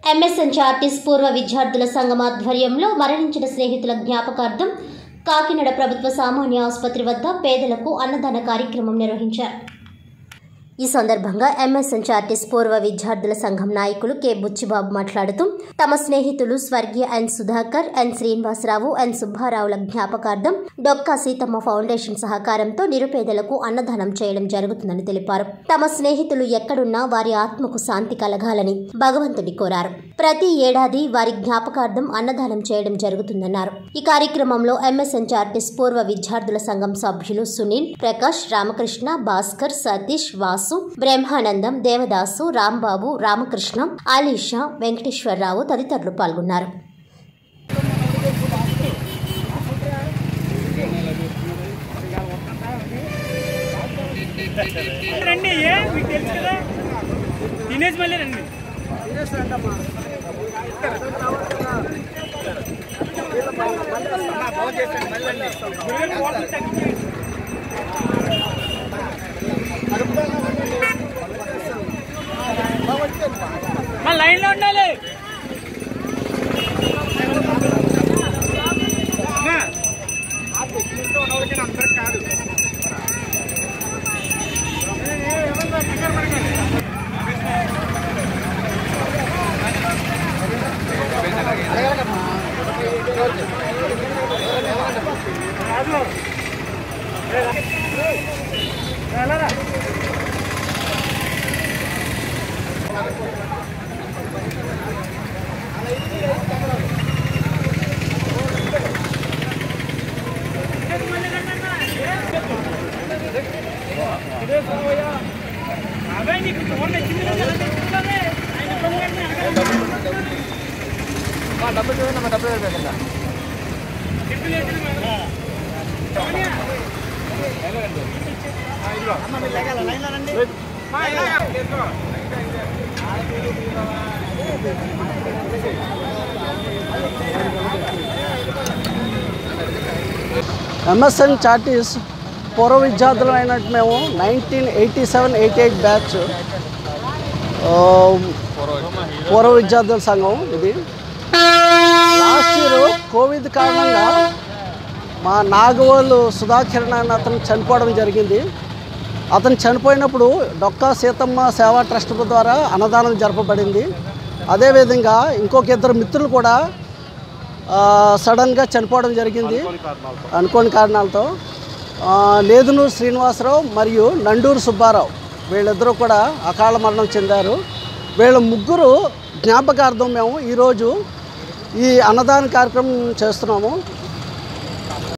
ఎంఎస్ఎన్చార్టీస్ పూర్వ విద్యార్థుల సంఘం ఆధ్వర్యంలో మరణించిన స్నేహితుల జ్ఞాపకార్థం కాకినాడ ప్రభుత్వ సామాన్య ఆసుపత్రి వద్ద పేదలకు అన్నదాన కార్యక్రమం నిర్వహించారు ఈ సందర్భంగా ఎంఎస్ఎన్చార్టీస్ పూర్వ విద్యార్థుల సంఘం నాయకులు కె బుచ్చిబాబు మాట్లాడుతూ తమ స్నేహితులు స్వర్గీయ ఎన్ సుధాకర్ ఎన్ శ్రీనివాసరావు ఎన్ సుబ్బారావుల జ్ఞాపకార్థం డొక్కా సీతమ్మ ఫౌండేషన్ సహకారంతో నిరుపేదలకు అన్నదానం చేయడం జరుగుతుందని తెలిపారు తమ స్నేహితులు ఎక్కడున్నా వారి ఆత్మకు శాంతి కలగాలని భగవంతుడి కోరారు ప్రతి ఏడాది వారి జ్ఞాపకార్థం అన్నదానం చేయడం జరుగుతుందన్నారు ఈ కార్యక్రమంలో ఎంఎస్ఎన్చార్టీస్ పూర్వ విద్యార్థుల సంఘం సభ్యులు సునీల్ ప్రకాష్ రామకృష్ణ భాస్కర్ సతీష్ వాసు బ్రహ్మానందం దేవదాసు రాంబాబు రామకృష్ణ ఆలీషా వెంకటేశ్వరరావు తదితరులు పాల్గొన్నారు రండి ఏ మీకు తెలుసు కదా తినేసి మళ్ళీ రండి మా లైన్లో ఉండాలి అమ్మా. అవే నీకు ఫోన్ వచ్చింది కదా, ఎలా తెచ్చుకోవాలి? ఆయన ఫోన్ కట్టిన అడగాలి. టిఫిన్ చేసిన మేడం. సోనియా. మా ఇలా. ఎంఎస్ఎన్ చార్టీస్ పూర్వ విద్యార్థులు అయినట్టు మేము nineteen eighty seven eighty eight batch ఆ, పూర్వ విద్యార్థుల సంఘం ఇది లాస్ట్ ఇయర్ కోవిడ్ కారణంగా మా నాగవోలు సుధాకిరణ్ అనే అతను చనిపోవడం జరిగింది అతను చనిపోయినప్పుడు డొక్కా సీతమ్మ సేవా ట్రస్ట్ ద్వారా అన్నదానం జరపబడింది అదేవిధంగా ఇంకొక ఇద్దరు మిత్రులు కూడా ఆ, సడన్గా చనిపోవడం జరిగింది అనుకోని కారణాలతో ఆ, లేదునూరు శ్రీనివాసరావు మరియు నండూరు సుబ్బారావు వీళ్ళిద్దరూ కూడా అకాల మరణం చెందారు వీళ్ళ ముగ్గురు జ్ఞాపకార్థం మేము ఈరోజు ఈ అన్నదాన కార్యక్రమం చేస్తున్నాము